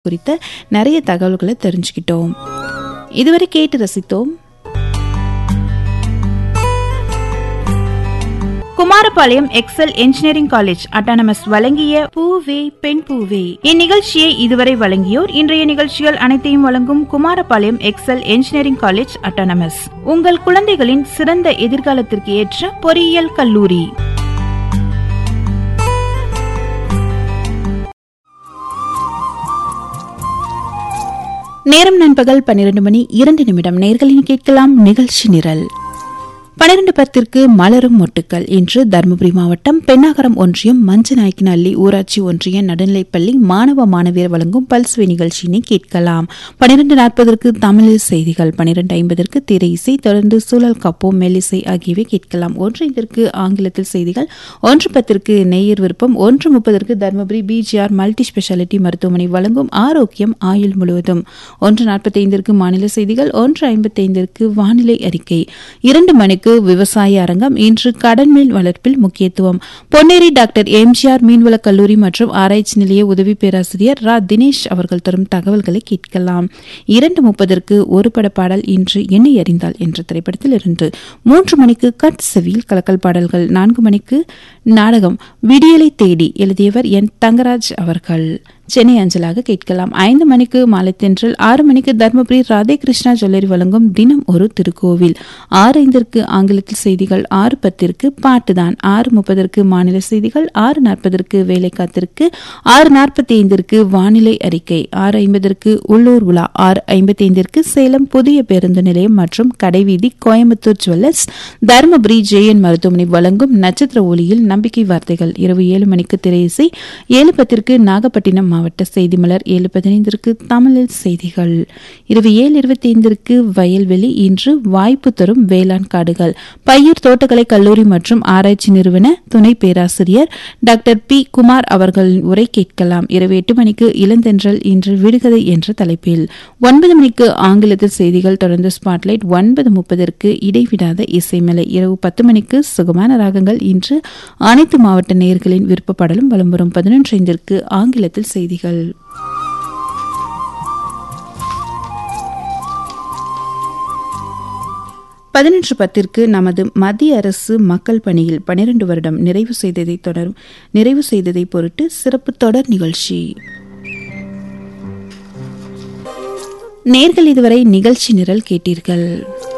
குறித்த நிறைய தகவல்களை தெரிஞ்சுக்கிட்டோம் இதுவரை கேட்டு ரசித்தோம் Kumarapalayam Excel engineering college autonomous வழங்கிய பூவே பெண் பூவே இந்நிகழ்ச்சியை இதுவரை வழங்கியோர் இன்றைய நிகழ்ச்சிகள் அனைத்தையும் வழங்கும் Kumarapalayam Excel engineering college autonomous உங்கள் குழந்தைகளின் சிறந்த எதிர்காலத்திற்கு ஏற்ற பொறியியல் கல்லூரி நேரம் நண்பகல் பன்னிரண்டு மணி இரண்டு நிமிடம் நேர்களின் கேட்கலாம் நிகழ்ச்சி நிரல் பனிரெண்டு பத்திற்கு மலரும் மொட்டுக்கள் இன்று தருமபுரி மாவட்டம் பெண்ணாகரம் ஒன்றியம் மஞ்சநாயக்கினள்ளி ஊராட்சி ஒன்றிய நடுநிலைப்பள்ளி மாணவ மாணவியர் வழங்கும் பல்சுவை நிகழ்ச்சியினை கேட்கலாம் பனிரெண்டு நாற்பதற்கு தமிழில் செய்திகள் பனிரெண்டு ஐம்பதற்கு திரை இசை தொடர்ந்து சூழல் கப்போ மெல்லிசை ஆகியவை கேட்கலாம் ஒன்று ஐந்திற்கு ஆங்கிலத்தில் செய்திகள் ஒன்று பத்திற்கு நேயர் விருப்பம் ஒன்று முப்பதற்கு தருமபுரி பிஜிஆர் மல்டி ஸ்பெஷாலிட்டி மருத்துவமனை வழங்கும் ஆரோக்கியம் ஆயுள் முழுவதும் ஒன்று நாற்பத்தைந்திற்கு மாநில செய்திகள் ஒன்று ஐம்பத்தைந்திற்கு வானிலை அறிக்கை இரண்டு மணிக்கு விவசாய அரங்கம் இன்று கடன்மீன் வளர்ப்பில் முக்கியத்துவம் பொன்னேரி டாக்டர் எம்ஜிஆர் மீன்வளக் கல்லூரி மற்றும் ஆராய்ச்சி நிலைய உதவி பேராசிரியர் ரா தினேஷ் அவர்கள் தரும் தகவல்களை கேட்கலாம் இரண்டு முப்பதற்கு ஒரு பட பாடல் இன்று என்னை அறிந்தால் என்ற திரைப்படத்தில் இருந்து மூன்று மணிக்கு கட் செவியில் கலக்கல் பாடல்கள் நான்கு மணிக்கு நாடகம் விடியலை தேடி எழுதியவர் என் தங்கராஜ் அவர்கள் சென்னை அஞ்சலாக கேட்கலாம் ஐந்து மணிக்கு மாலை தென்றல் ஆறு மணிக்கு தர்மபுரி ராதே கிருஷ்ணா ஜுவல்லரி வழங்கும் தினம் ஒரு திருக்கோவில் ஆறு ஐந்திற்கு ஆங்கிலத்தில் செய்திகள் ஆறு பத்திற்கு பாட்டுதான் ஆறு முப்பதற்கு மாநில செய்திகள் ஆறு நாற்பதற்கு வேலை காத்திருக்கு ஆறு நாற்பத்தி ஐந்திற்கு வானிலை அறிக்கை ஆறு ஐம்பதற்கு உள்ளூர் உலா ஆறு ஐம்பத்தி ஐந்திற்கு சேலம் புதிய பேருந்து நிலையம் மற்றும் கடைவீதி கோயம்புத்தூர் ஜுவல்லர்ஸ் தருமபுரி ஜேஎன் மருத்துவமனை வழங்கும் நட்சத்திர ஒளியில் நம்பிக்கை வார்த்தைகள் இரவு ஏழு மணிக்கு திரையிசை ஏழு பத்திற்கு நாகப்பட்டினம் மாவட்ட செய்தி மலர் ஏழு பதினைந்திற்கு தமிழில் செய்திகள் இரவு ஏழு இருபத்தி ஐந்திற்கு வயல்வெளி இன்று வாய்ப்பு தரும் வேளாண் காடுகள் பையூர் தோட்டக்கலை கல்லூரி மற்றும் ஆராய்ச்சி நிறுவன துணை பேராசிரியர் டாக்டர் பி குமார் அவர்களின் உரை கேட்கலாம் இரவு எட்டு மணிக்கு இளந்தென்றல் இன்று விடுகதை என்ற தலைப்பில் ஒன்பது மணிக்கு ஆங்கிலத்தில் செய்திகள் தொடர்ந்து ஸ்பாட்லைட் ஒன்பது முப்பதற்கு இடைவிடாத இசைமலை இரவு பத்து மணிக்கு சுகமான ராகங்கள் இன்று அனைத்து மாவட்ட நேயர்களின் விருப்பப்பாடலும் வலம் வரும் பதினொன்று ஐந்திற்கு ஆங்கிலத்தில் செய்திகள் பதினெட்டு பத்திற்கு நமது மத்திய அரசு மக்கள் பணியில் பனிரெண்டு வருடம் நிறைவு செய்ததை தொடரும் நிறைவு செய்ததை பொருட்டு சிறப்பு தொடர் நிகழ்ச்சி நேர்கள் இதுவரை நிகழ்ச்சி நிரல் கேட்டீர்கள்